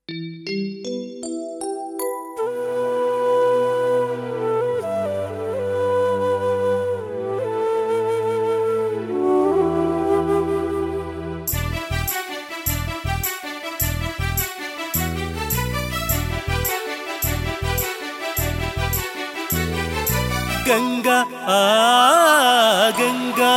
గంగా ఆ గంగా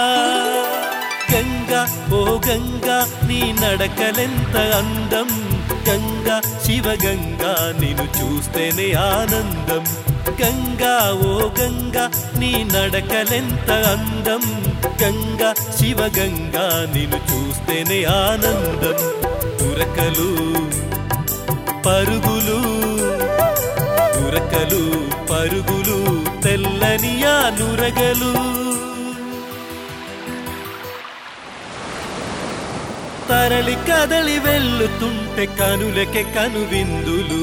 గంగా ఓ గంగా నీ నడకలెంత అందం గంగా శివగంగా నిన్ను చూస్తేనే ఆనందం గంగా ఓ గంగా నీ నడకలెంత అందం గంగా శివగంగా నిన్ను చూస్తేనే ఆనందం ఉరకలు పరుగులు ఉరకలు పరుగులు తెల్లని ఆ నురగలు తరలి కదలి వెళ్ళుతుంటే కనులకే కనువిందులు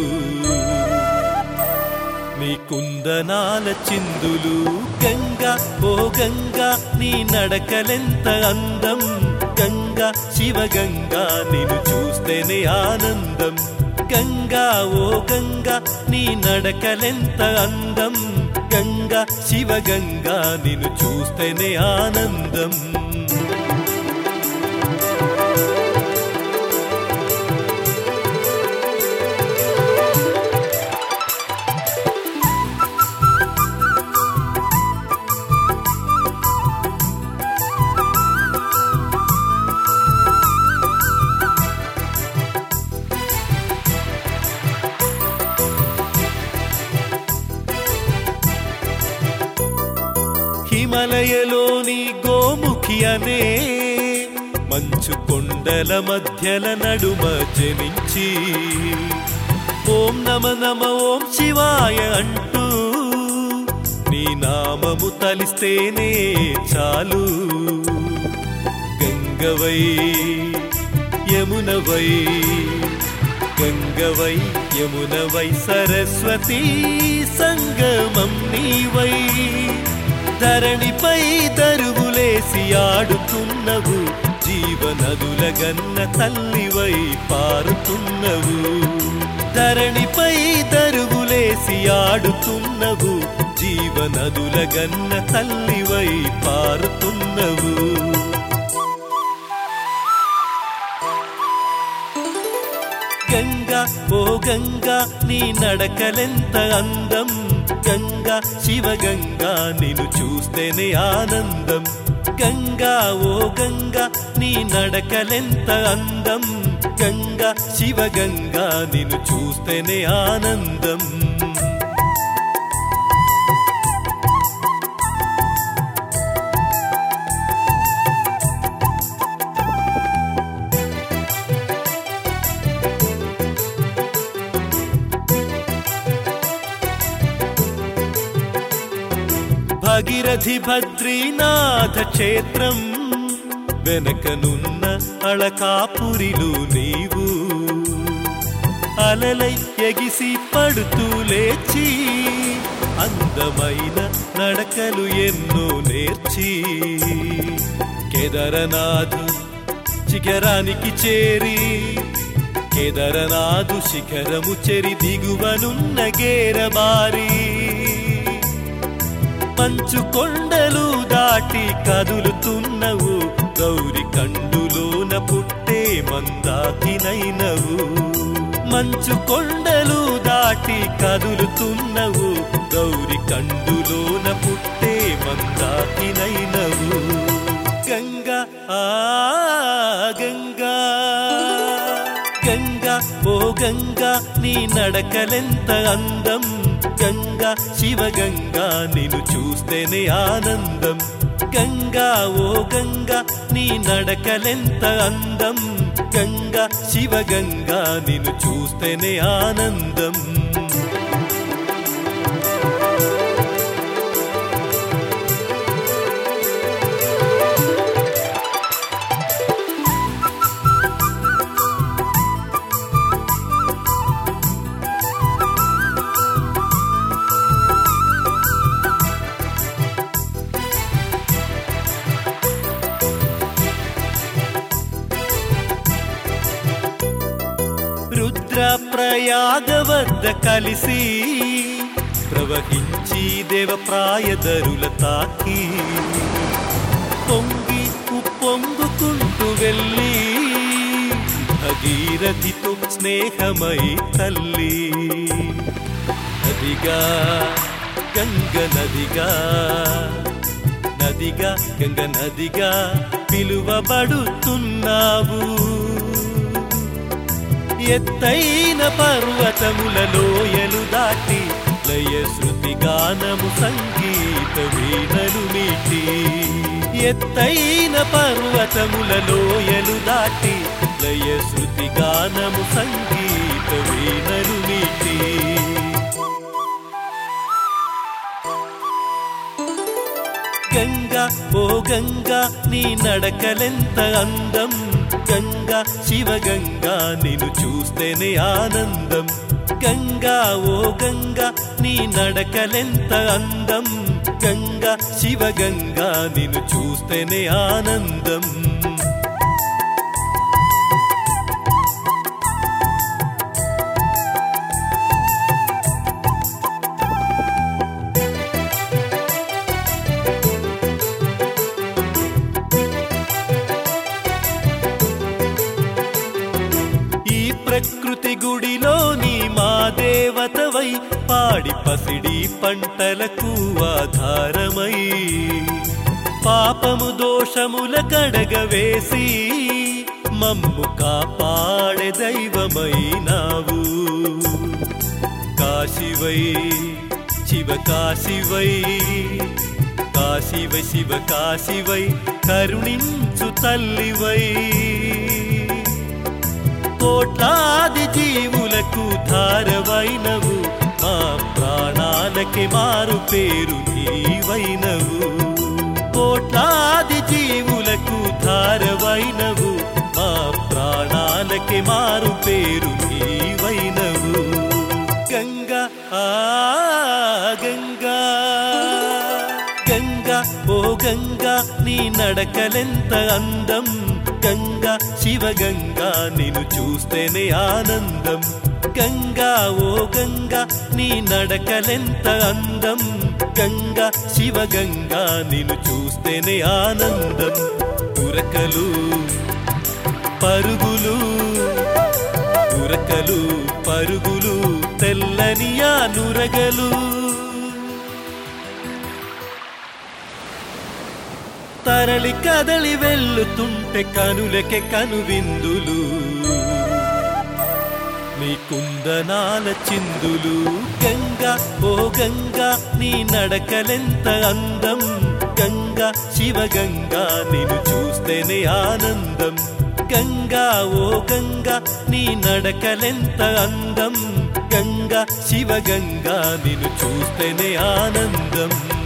నీ కుందనాల చిందులు గంగా ఓ గంగా నీ నడకలెంత అందం గంగా శివగంగా నిన్ను చూస్తేనే ఆనందం గంగా ఓ గంగా నీ నడకలెంత అందం గంగా శివగంగా నిన్ను చూస్తేనే ఆనందం హిమలయలోని గోముఖి అనే మంచు కొండల మధ్యల నడుమ జనించి ఓం నమ నమ ఓం శివాయ అంటూ నీ నామము తలిస్తేనే చాలు గంగవై యమునవై గంగవై యమునవై సరస్వతీ సంగమం నీవై ధరణిపై దరువులేసి ఆడుతున్నవు జీవనదుల గన్న తల్లివై పారుతున్నవు ధరణిపై దరువులేసి ఆడుతున్నవు జీవనదుల గన్న తల్లివై పారుతున్నవు గంగా ఓ గంగా నీ నడకలెంత అందం గంగా శివగంగా నిన్ను చూస్తేనే ఆనందం గంగా ఓ గంగా నీ నడకలెంత అందం గంగా శివగంగా నిన్ను చూస్తేనే ఆనందం భగీరథి భద్రీనాథ క్షేత్రం వెనకనున్న అళకాపురిలు నీవు అలలై ఎగిసి పడుతూ లేచి అందమైన నడకలు ఎన్నో నేర్చి కేదారనాథు శిఖరానికి చేరి కేదారనాథు శిఖరము చెరి దిగువనున్న గేరబారి మంచు కొండలు దాటి కదులుతున్నవు గౌరి కండులోన పుట్టే మందాకినైనవు మంచు కొండలు దాటి కదులుతున్నవు గౌరి కండులోన పుట్టే మందాకినైనవు గంగా ఆ గంగా గంగా ఓ గంగా నీ నడకలెంత అందం గంగా శివగంగా నిన్ను చూస్తేనే ఆనందం గంగా ఓ గంగా నీ నడకలెంత అందం గంగా శివగంగా నిన్ను చూస్తేనే ఆనందం రుద్రప్రయాగ వద్ద కలిసి ప్రవహించి దేవప్రాయదరుల తాకి పొంగి ఉప్పొంగుకుంటూ వెళ్ళి భగీరథితో స్నేహమై తల్లి నదిగా గంగ నదిగా నదిగా గంగ నదిగా పిలువబడుతున్నావు ఎత్తైన పర్వతముల లోయలు దాటి లయ శృతి గానము సంగీత వీణలు మీటి ఎత్తైన పర్వతముల లోయలు దాటి లయ శృతి గానము సంగీత వీణలు మీటి గంగా ఓ గంగా నీ నడకలెంత అందం గంగా శివగంగా నిన్ను చూస్తేనే ఆనందం గంగా ఓ గంగా నీ నడకలెంత అందం గంగా శివగంగా నిన్ను చూస్తేనే ఆనందం ఈ ప్రకృతి గుడిలో నీ మా దేవతవై పాడి పసిడి పంటలకు ఆధారమై పాపము దోషముల కడగవేసి మమ్ము కాపాడే దైవమైనావు కాశివై శివ కాశివై కాశివ శివ కాశివై కరుణించు తల్లివై కోట్లాది జీవులకు ధారవైనవు మా ప్రాణాలకి మారు పేరు నీవైనవు కోట్లాది జీవులకు ధారవైనవు మా ప్రాణాలకి మారు పేరు నీవైనవు గంగా ఆ గంగా గంగా ఓ గంగా నీ నడకలెంత అందం గంగా శివగంగా నిన్ను చూస్తేనే ఆనందం గంగా ఓ గంగా నీ నడకలెంత అందం గంగా శివగంగా నిన్ను చూస్తేనే ఆనందం ఉరకలు పరుగులు ఉరకలు పరుగులు తెల్లని ఆ నురగలు తరలి కదలి వెళ్ళుతుంటే కనులకే కనువిందులు నీ కుందనాల చిందులు గంగా ఓ గంగా నీ నడకలెంత అందం గంగా శివగంగా నిన్ను చూస్తేనే ఆనందం గంగా ఓ గంగా నీ నడకలెంత అందం గంగా శివగంగా నిన్ను చూస్తేనే ఆనందం